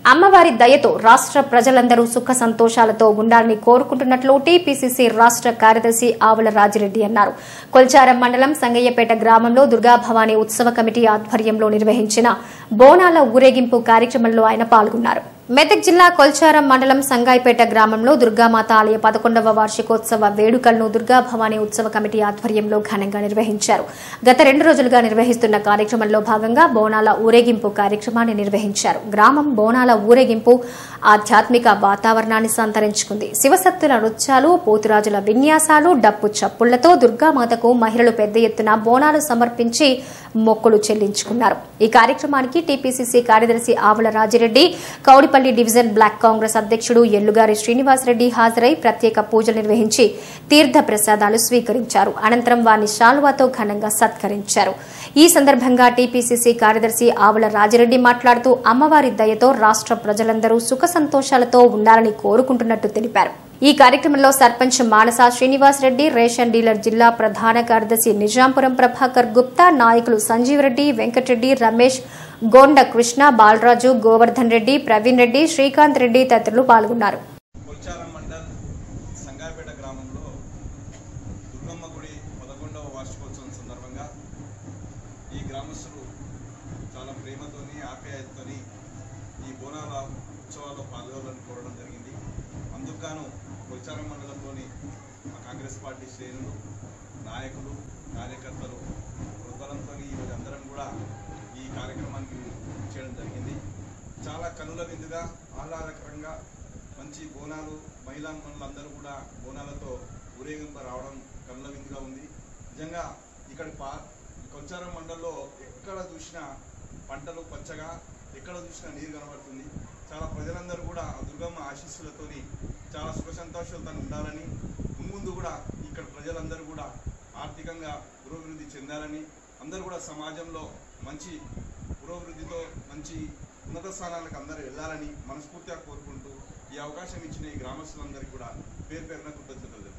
అమ్మవారి దయతో రాష్ట్ర ప్రజలందరూ సుఖ సంతోషాలతో ఉండాలని కోరుకుంటున్నట్లు టీపీసీసీ రాష్ట్ర కార్యదర్శి ఆవుల రాజిరెడ్డి అన్నారు కొల్చారం మండలం సంగయ్యపేట గ్రామంలో దుర్గా భవానీ ఉత్సవ కమిటీ ఆధ్వర్యంలో నిర్వహించిన బోనాల ఊరేగింపు కార్యక్రమంలో ఆయన పాల్గొన్నారు మెదక్ జిల్లా కొల్చారం మండలం సంగాయిపేట గ్రామంలో దుర్గామాత ఆలయ పదకొండవ వార్షికోత్సవ వేడుకలను దుర్గా భవానీ ఉత్సవ కమిటీ ఆధ్వర్యంలో ఘనంగా నిర్వహించారు గత రెండు రోజులుగా నిర్వహిస్తున్న కార్యక్రమంలో భాగంగా బోనాల ఊరేగింపు కార్యక్రమాన్ని నిర్వహించారు గ్రామం బోనాల ఊరేగింపు ఆధ్యాత్మిక వాతావరణాన్ని సంతరించుకుంది శివసత్తుల నృత్యాలు పోతురాజుల విన్యాసాలు డప్పు చప్పుళ్లతో దుర్గామాతకు మహిళలు పెద్ద ఎత్తున బోనాలు సమర్పించి మొక్కులు చెల్లించుకున్నారు ఈ కార్యక్రమానికి టీపీసీసీ కార్యదర్శి Avula Rajireddy Kowdipalli division block Congress అధ్యక్షుడు ఎల్లుగారి శ్రీనివాసరెడ్డి హాజరై ప్రత్యేక పూజలు నిర్వహించి తీర్థ ప్రసాదాలు స్వీకరించారు అనంతరం వారిని శాలువాతో ఘనంగా సత్కరించారు ఈ సందర్భంగా టీపీసీసీ కార్యదర్శి ఆవుల రాజిరెడ్డి మాట్లాడుతూ అమ్మవారి దయతో రాష్ట్ర ప్రజలందరూ సుఖ సంతోషాలతో ఉండాలని కోరుకుంటున్నట్టు తెలిపారు ఈ కార్యక్రమంలో సర్పంచ్ మానస శ్రీనివాస్ రెడ్డి రేషన్ డీలర్ జిల్లా ప్రధాన కార్యదర్శి నిజాంపురం ప్రభాకర్ గుప్తా నాయకులు సంజీవ్ రెడ్డి వెంకటరెడ్డి రమేష్ గోండ కృష్ణ బాలరాజు గోవర్ధన్ రెడ్డి ప్రవీణ్ రెడ్డి శ్రీకాంత్ రెడ్డి తదితరులు పాల్గొన్నారు కొల్చారం మండల్ సంగాపేట గ్రామంలో దుర్గమ్మ గుడి పదకొండవ వార్షికోత్సవం సందర్భంగా ఈ గ్రామస్తులు చాలా ప్రేమతోని ఆప్యాయతతోని ఈ బోనాల ఉత్సవాల్లో పాల్గొనాలని కోరడం జరిగింది అందుకుగాను కొల్చారం మండలంలోని మా కాంగ్రెస్ పార్టీ శ్రేణులు నాయకులు కార్యకర్తలు హృదయంతో ఈరోజు అందరం కూడా ఈ కార్యక్రమానికి చేయడం జరిగింది చాలా కనుల విందుగా ఆహ్లాదకరంగా మంచి బోనాలు మహిళా మనులందరూ కూడా బోనాలతో ఊరేగింపు రావడం కనుల విందుగా ఉంది నిజంగా ఇక్కడ పా కొల్చారం మండలంలో ఎక్కడ చూసినా పంటలు పచ్చగా ఎక్కడ చూసినా నీరు కనబడుతుంది చాలా ప్రజలందరూ కూడా ఆ దుర్గమ్మ ఆశీస్సులతోని చాలా సుఖ సంతోషాలతో ఉండాలని మున్ముందు కూడా ఇక్కడ ప్రజలందరూ కూడా ఆర్థికంగా పురోభివృద్ధి చెందాలని అందరూ కూడా సమాజంలో మంచి పురోభివృద్ధితో మంచి ఉన్నత స్థానాలకు అందరూ వెళ్ళాలని మనస్ఫూర్తిగా కోరుకుంటూ ఈ అవకాశం ఇచ్చిన ఈ గ్రామస్తులందరికీ కూడా పేరు పేరున కృతజ్ఞతలు తెలుపుతున్నాను.